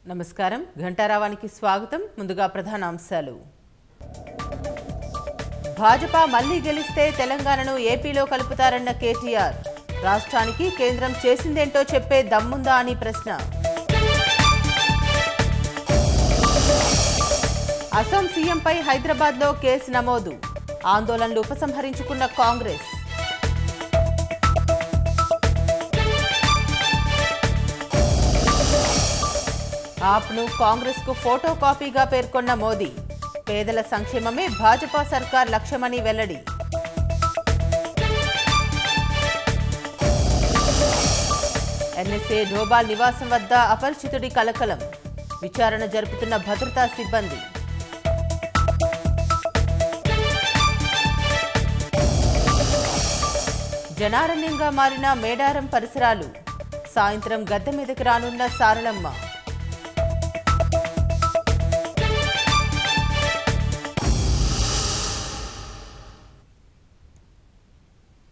నమస్కారం ఘంటారావానికి స్వాగతం ముందుగా ప్రధాన అంశాలు భాజపా మళ్లీ గెలిస్తే తెలంగాణను ఏపీలో కలుపుతారన్న కేటీఆర్ రాష్ట్రానికి కేంద్రం చేసిందేంటో చెప్పే దమ్ముందా అని ప్రశ్న అసోం సీఎంపై హైదరాబాద్లో కేసు నమోదు ఆందోళనలు ఉపసంహరించుకున్న కాంగ్రెస్ ఆప్ను కాంగ్రెస్కు ఫోటో కాపీగా పేర్కొన్న మోదీ పేదల సంక్షేమమే భాజపా సర్కార్ లక్ష్యమని వెల్లడి ఎన్ఎస్ఏ డోబాల్ నివాసం వద్ద అపరిచితుడి కలకలం విచారణ జరుపుతున్న భద్రతా సిబ్బంది జనారణ్యంగా మారిన మేడారం పరిసరాలు సాయంత్రం గద్దె మీదకి రానున్న సారలమ్మ